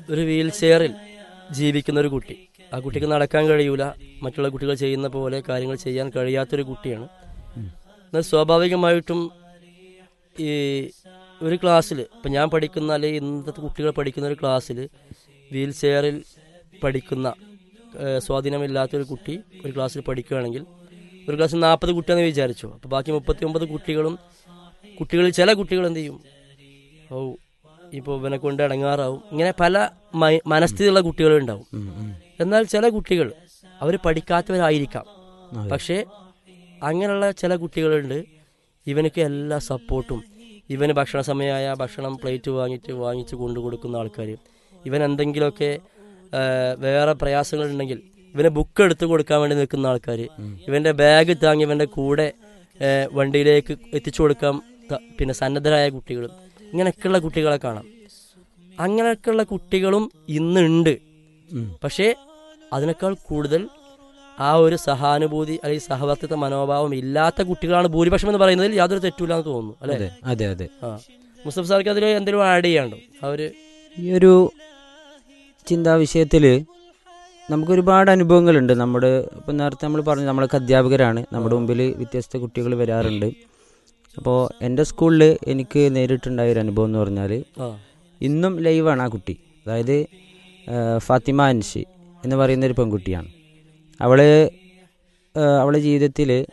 ഒരു വീൽ ചെയറിൽ ജീവിക്കുന്ന ഒരു കുട്ടി ആ കുട്ടിക്ക് നടക്കാൻ കഴിയൂല മറ്റുള്ള കുട്ടികൾ ചെയ്യുന്ന പോലെ കാര്യങ്ങൾ ചെയ്യാൻ കഴിയാത്തൊരു കുട്ടിയാണ് എന്നാൽ സ്വാഭാവികമായിട്ടും ഈ ഒരു ക്ലാസ്സിൽ ഇപ്പം ഞാൻ പഠിക്കുന്ന അല്ലെങ്കിൽ ഇന്നത്തെ കുട്ടികൾ പഠിക്കുന്ന ഒരു ക്ലാസ്സിൽ വീൽ ചെയറിൽ പഠിക്കുന്ന ഏഹ്, സ്വാധീനമില്ലാത്തൊരു കുട്ടി ഒരു ക്ലാസ്സിൽ പഠിക്കുകയാണെങ്കിൽ ഒരു ക്ലാസ്സിൽ നാൽപ്പത് കുട്ടിയാണെന്ന് വിചാരിച്ചു അപ്പോൾ ബാക്കി മുപ്പത്തി ഒമ്പത് കുട്ടികളും കുട്ടികളിൽ ചില കുട്ടികൾ എന്ത് ചെയ്യും ഓ ഇപ്പോൾ ഇവനെ കൊണ്ട് ഇടങ്ങാറാവും ഇങ്ങനെ പല മൈ- മനസ്ഥിതിയുള്ള കുട്ടികളുണ്ടാവും ഉം, ഉം. എന്നാൽ ചില കുട്ടികൾ അവർ പഠിക്കാത്തവരായിരിക്കാം അതെ. പക്ഷേ അങ്ങനെയുള്ള ചില കുട്ടികളുണ്ട് ഇവനക്ക് എല്ലാ സപ്പോർട്ടും ഇവന് ഭക്ഷണ സമയമായ ഭക്ഷണം പ്ലേറ്റ് വാങ്ങിയിട്ട് വാങ്ങിച്ച് കൊണ്ടു കൊടുക്കുന്ന ആൾക്കാർ ഇവൻ എന്തെങ്കിലുമൊക്കെ ആ, വേറെ പ്രയാസങ്ങളുണ്ടെങ്കിൽ ഇവനെ ബുക്ക് എടുത്ത് കൊടുക്കാൻ വേണ്ടി നിൽക്കുന്ന ആൾക്കാർ ഇവന്റെ ബാഗ് താങ്ങി ഇവന്റെ കൂടെ ആ, വണ്ടിയിലേക്ക് എത്തിച്ചു കൊടുക്കാൻ ത- പിന്നെ സന്നദ്ധരായ കുട്ടികൾ ഇങ്ങനെയൊക്കെയുള്ള കുട്ടികളെ കാണാം അങ്ങനെയൊക്കെയുള്ള കുട്ടികളും ഇന്നുണ്ട് ഉം. പക്ഷേ അതിനേക്കാൾ കൂടുതൽ ആ ഒരു സഹാനുഭൂതി അല്ലെങ്കിൽ സഹവർത്തിത്വ മനോഭാവം ഇല്ലാത്ത കുട്ടികളാണ് ഭൂരിപക്ഷം എന്ന് പറയുന്നതിൽ യാതൊരു തെറ്റില്ല എന്ന് തോന്നുന്നു അല്ലേ അതെ അതെ അതെ ആ മുസ്തഫ സാർക്ക് അതിൽ എന്തെങ്കിലും ആഡ് ചെയ്യാണ്ടോ അവര് ഈ ഒരു ചിന്താ വിഷയത്തിൽ നമുക്ക് ഒരുപാട് അനുഭവങ്ങളുണ്ട് നമ്മുടെ ഇപ്പം നേരത്തെ നമ്മൾ പറഞ്ഞു നമ്മളൊക്കെ അധ്യാപകരാണ് നമ്മുടെ മുമ്പിൽ വ്യത്യസ്ത കുട്ടികൾ വരാറുണ്ട് അപ്പോൾ എൻ്റെ സ്കൂളിൽ എനിക്ക് നേരിട്ടുണ്ടായ ഒരു അനുഭവം എന്ന് പറഞ്ഞാൽ ആ ഇന്നും ലൈവാണ് ആ കുട്ടി അതായത് ആ, ഫാത്തിമ അൻഷി എന്ന് പറയുന്ന ഒരു പെൺകുട്ടിയാണ് അവള് ആ, അവളുടെ ജീവിതത്തിൽ